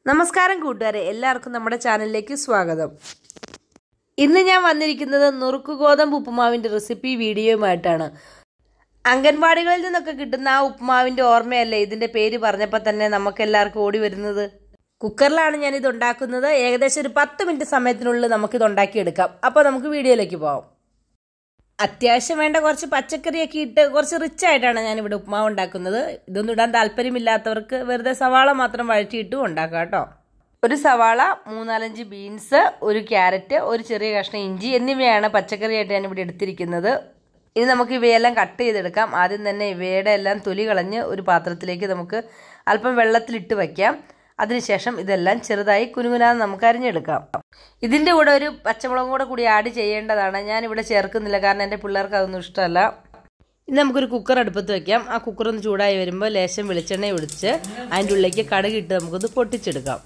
നമസ്കാരം കൂട്ടുകാരെ എല്ലാവർക്കും നമ്മുടെ ചാനലിലേക്ക് സ്വാഗതം ഇന്ന് ഞാൻ വന്നിരിക്കുന്നത് നുറുക്ക് ഗോതമ്പ് ഉപ്പുമാവിൻ്റെ റെസിപ്പി വീഡിയോയുമായിട്ടാണ് അംഗൻവാടികളിൽ നിന്നൊക്കെ കിട്ടുന്ന ആ ഉപ്പുമാവിൻ്റെ ഓർമ്മയല്ലേ ഇതിൻ്റെ പേര് പറഞ്ഞപ്പോൾ തന്നെ നമുക്ക് എല്ലാവർക്കും ഓടി വരുന്നത് കുക്കറിലാണ് ഞാൻ ഇത് ഉണ്ടാക്കുന്നത് ഏകദേശം ഒരു പത്ത് മിനിറ്റ് സമയത്തിനുള്ളിൽ നമുക്കിത് ഉണ്ടാക്കിയെടുക്കാം അപ്പോൾ നമുക്ക് വീഡിയോയിലേക്ക് പോകാം അത്യാവശ്യം വേണ്ട കുറച്ച് പച്ചക്കറിയൊക്കെ ഇട്ട് കുറച്ച് റിച്ച് ആയിട്ടാണ് ഞാൻ ഇവിടെ ഉപ്മാവ് ഉണ്ടാക്കുന്നത് ഇതൊന്നും ഇടാൻ താല്പര്യമില്ലാത്തവർക്ക് വെറുതെ സവാള മാത്രം വഴറ്റിയിട്ടും ഉണ്ടാക്കാം കേട്ടോ ഒരു സവാള മൂന്നാലഞ്ച് ബീൻസ് ഒരു ക്യാരറ്റ് ഒരു ചെറിയ കഷ്ണം ഇഞ്ചി എന്നിവയാണ് പച്ചക്കറിയായിട്ട് ഞാൻ ഇവിടെ എടുത്തിരിക്കുന്നത് ഇനി നമുക്ക് ഇവയെല്ലാം കട്ട് ചെയ്തെടുക്കാം ആദ്യം തന്നെ ഇവയുടെ എല്ലാം തൊലി കളഞ്ഞ് ഒരു പാത്രത്തിലേക്ക് നമുക്ക് അല്പം വെള്ളത്തിലിട്ട് വയ്ക്കാം അതിനുശേഷം ഇതെല്ലാം ചെറുതായി കുനുകുനാന്ന് നമുക്ക് അരിഞ്ഞെടുക്കാം ഇതിൻ്റെ കൂടെ ഒരു പച്ചമുളകും കൂടെ കൂടി ആഡ് ചെയ്യേണ്ടതാണ് ഞാൻ ഇവിടെ ചേർക്കുന്നില്ല കാരണം എൻ്റെ പിള്ളേർക്ക് അതൊന്നും ഇഷ്ടമല്ല ഇനി നമുക്കൊരു കുക്കർ അടുപ്പത്ത് വെക്കാം ആ കുക്കർ ഒന്ന് ചൂടായി വരുമ്പോൾ ലേശം വെളിച്ചെണ്ണ ഒഴിച്ച് അതിൻ്റെ ഉള്ളിലേക്ക് കടുക് ഇട്ട് നമുക്കൊന്ന് പൊട്ടിച്ചെടുക്കാം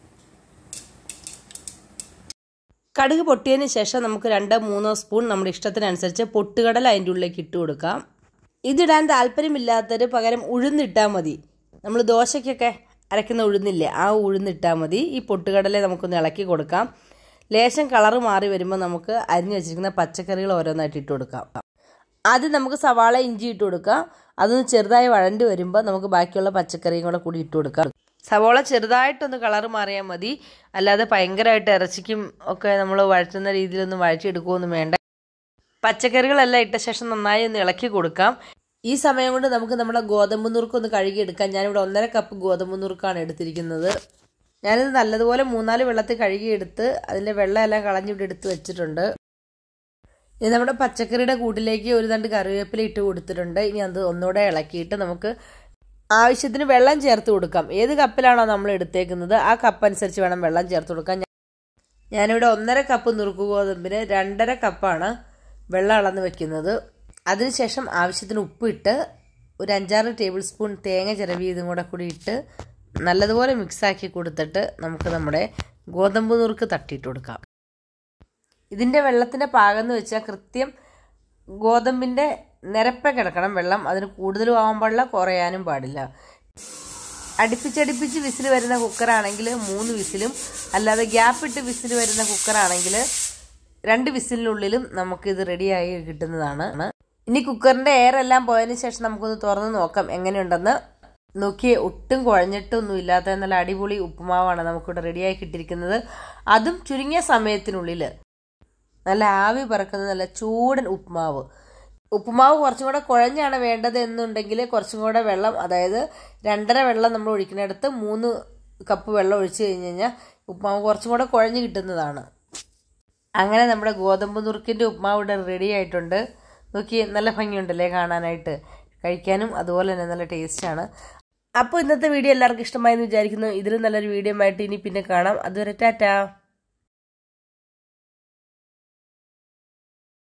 കടുക് പൊട്ടിയതിന് ശേഷം നമുക്ക് രണ്ടോ മൂന്നോ സ്പൂൺ നമ്മുടെ ഇഷ്ടത്തിനനുസരിച്ച് പൊട്ടുകടൽ അതിൻ്റെ ഉള്ളിലേക്ക് ഇട്ട് കൊടുക്കാം ഇതിടാൻ താല്പര്യമില്ലാത്തവർ പകരം ഉഴുന്നിട്ടാൽ മതി നമ്മൾ ദോശയ്ക്കൊക്കെ അരയ്ക്കുന്ന ഉഴുന്നില്ലേ ആ ഉഴുന്നിട്ടാൽ മതി ഈ പൊട്ടുകടലെ നമുക്കൊന്ന് ഇളക്കി കൊടുക്കാം ലേശം കളറ് മാറി വരുമ്പോൾ നമുക്ക് അരിഞ്ഞു വെച്ചിരിക്കുന്ന പച്ചക്കറികൾ ഓരോന്നായിട്ട് ഇട്ട് കൊടുക്കാം ആദ്യം നമുക്ക് സവാള ഇഞ്ചി ഇട്ട് കൊടുക്കാം അതൊന്ന് ചെറുതായി വഴണ്ട് വരുമ്പോൾ നമുക്ക് ബാക്കിയുള്ള പച്ചക്കറിയും കൂടെ കൂടി ഇട്ട് കൊടുക്കാം സവാള ചെറുതായിട്ടൊന്ന് കളറ് മാറിയാൽ മതി അല്ലാതെ ഭയങ്കരമായിട്ട് ഇറച്ചിക്കും ഒക്കെ നമ്മൾ വഴറ്റുന്ന രീതിയിലൊന്നും വഴറ്റിയെടുക്കുകയൊന്നും വേണ്ട പച്ചക്കറികളെല്ലാം ഇട്ട ശേഷം നന്നായി ഒന്ന് ഇളക്കി കൊടുക്കാം ഈ സമയം കൊണ്ട് നമുക്ക് നമ്മുടെ ഗോതമ്പ് നുറുക്ക് ഒന്ന് കഴുകിയെടുക്കാം ഞാനിവിടെ ഒന്നര കപ്പ് ഗോതമ്പ് നുറുക്കാണ് എടുത്തിരിക്കുന്നത് ഞാനിത് നല്ലതുപോലെ മൂന്നാല് വെള്ളത്തിൽ കഴുകിയെടുത്ത് അതിൻ്റെ വെള്ളമെല്ലാം കളഞ്ഞിവിടെ എടുത്ത് വെച്ചിട്ടുണ്ട് ഇനി നമ്മുടെ പച്ചക്കറിയുടെ കൂട്ടിലേക്ക് ഒരു തണ്ട് കറിവേപ്പില ഇട്ട് കൊടുത്തിട്ടുണ്ട് ഇനി അത് ഒന്നുകൂടെ ഇളക്കിയിട്ട് നമുക്ക് ആവശ്യത്തിന് വെള്ളം ചേർത്ത് കൊടുക്കാം ഏത് കപ്പിലാണോ നമ്മൾ എടുത്തേക്കുന്നത് ആ കപ്പ് അനുസരിച്ച് വേണം വെള്ളം ചേർത്ത് കൊടുക്കാൻ ഞാനിവിടെ ഒന്നര കപ്പ് നുറുക്ക് ഗോതമ്പിന് രണ്ടര കപ്പാണ് വെള്ളം അളന്ന് വെക്കുന്നത് അതിനുശേഷം ആവശ്യത്തിന് ഉപ്പിട്ട് ഒരു അഞ്ചാറ് ടേബിൾ സ്പൂൺ തേങ്ങ ചിരവി ഇതും കൂടെ കൂടി ഇട്ട് നല്ലതുപോലെ മിക്സാക്കി കൊടുത്തിട്ട് നമുക്ക് നമ്മുടെ ഗോതമ്പ് നുറുക്ക് തട്ടിയിട്ട് കൊടുക്കാം ഇതിൻ്റെ വെള്ളത്തിൻ്റെ പാകം എന്ന് വെച്ചാൽ കൃത്യം ഗോതമ്പിൻ്റെ നിരപ്പ കിടക്കണം വെള്ളം അതിന് കൂടുതലും ആവാൻ പാടില്ല കുറയാനും പാടില്ല അടുപ്പിച്ചടുപ്പിച്ച് വിസിൽ വരുന്ന കുക്കറാണെങ്കിൽ മൂന്ന് വിസിലും അല്ലാതെ ഗ്യാപ്പ് ഇട്ട് വിസിൽ വരുന്ന കുക്കറാണെങ്കിൽ രണ്ട് വിസിലിനുള്ളിലും നമുക്കിത് റെഡിയായി കിട്ടുന്നതാണ് ഇനി കുക്കറിൻ്റെ എയർ എല്ലാം പോയതിന് ശേഷം നമുക്കൊന്ന് തുറന്ന് നോക്കാം എങ്ങനെയുണ്ടെന്ന് നോക്കി ഒട്ടും കുഴഞ്ഞിട്ടൊന്നും ഇല്ലാത്ത നല്ല അടിപൊളി ഉപ്പുമാവാണ് നമുക്കിവിടെ റെഡിയായി കിട്ടിയിരിക്കുന്നത് അതും ചുരുങ്ങിയ സമയത്തിനുള്ളിൽ നല്ല ആവി പറക്കുന്ന നല്ല ചൂടൻ ഉപ്പുമാവ് ഉപ്പുമാവ് കുറച്ചും കൂടെ കുഴഞ്ഞാണ് വേണ്ടത് എന്നുണ്ടെങ്കിൽ കുറച്ചും കൂടെ വെള്ളം അതായത് രണ്ടര വെള്ളം നമ്മൾ ഒഴിക്കുന്നിടത്ത് മൂന്ന് കപ്പ് വെള്ളം ഒഴിച്ച് കഴിഞ്ഞ് കഴിഞ്ഞാൽ ഉപ്പുമാവ് കുറച്ചും കൂടെ കുഴഞ്ഞ് കിട്ടുന്നതാണ് അങ്ങനെ നമ്മുടെ ഗോതമ്പ് നുറുക്കിൻ്റെ ഉപ്പുമാവ് ഇവിടെ റെഡി ആയിട്ടുണ്ട് നോക്കി നല്ല ഭംഗിയുണ്ടല്ലേ കാണാനായിട്ട് കഴിക്കാനും അതുപോലെ തന്നെ നല്ല ടേസ്റ്റാണ് അപ്പോൾ ഇന്നത്തെ വീഡിയോ എല്ലാവർക്കും ഇഷ്ടമായെന്ന് വിചാരിക്കുന്നു ഇതിലും നല്ലൊരു വീഡിയോ ആയിട്ട് ഇനി പിന്നെ കാണാം അതുവരെ ടാറ്റാ